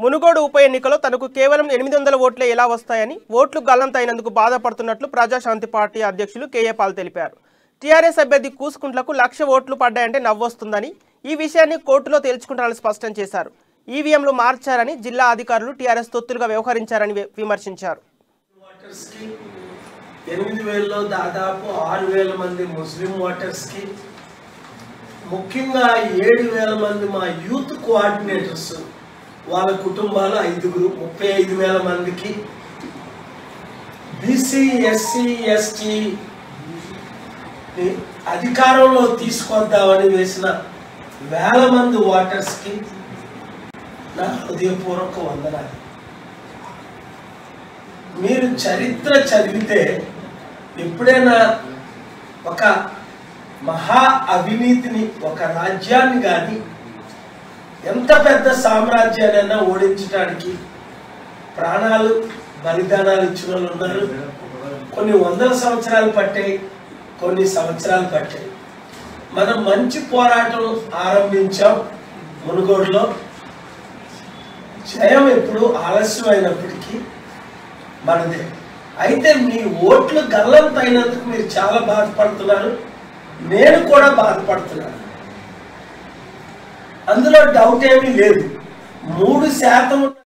మునుగోడు ఉప ఎన్నికలో తనకు కేవలం ఎనిమిది వందల ఓట్లే ఎలా వస్తాయని ఓట్లు గల్లంతైనందుకు బాధపడుతున్నట్లు ప్రజాశాంతి పార్టీ అధ్యక్షులు కేఏ పాల్ తెలిపారు టీఆర్ఎస్ అభ్యర్థి కూసుకుంట్లకు లక్ష ఓట్లు పడ్డాయంటే నవ్వొస్తుందని ఈ విషయాన్ని కోర్టులో తేల్చుకుంటారని స్పష్టం చేశారు ఈవీఎంలు మార్చారని జిల్లా అధికారులు టీఆర్ఎస్ తొత్తులుగా వ్యవహరించారని వి- విమర్శించారు ఓటర్స్కి ఎనిమిది వేలలో దాదాపు ఆరు వేల మంది ముస్లిం ఓటర్స్కి ముఖ్యంగా ఏడు వేల మంది మా యూత్ కోఆర్డినేటర్స్ వాళ్ళ కుటుంబాలు ఐదుగురు ముప్పై ఐదు వేల మందికి బీసీ ఎస్సీ ఎస్టీ అధికారంలో తీసుకొద్దామని వేసిన వేల మంది ఓటర్స్కి నా హృదయపూర్వక వందనాలు మీరు చరిత్ర చదివితే ఎప్పుడైనా ఒక మహా అవినీతిని ఒక రాజ్యాన్ని కానీ ఎంత పెద్ద సామ్రాజ్యాన్నైనా ఓడించడానికి ప్రాణాలు బలిదానాలు ఇచ్చిన వాళ్ళు ఉన్నారు కొన్ని వందల సంవత్సరాలు పట్టాయి కొన్ని సంవత్సరాలు పట్టాయి మనం మంచి పోరాటం ఆరంభించాం మునుగోడులో జయం ఎప్పుడు ఆలస్యమైనప్పటికీ మనదే అయితే మీ ఓట్లు గల్లంతైనందుకు మీరు చాలా బాధపడుతున్నారు నేను కూడా బాధపడుతున్నాను అందులో డౌట్ ఏమీ లేదు మూడు శాతం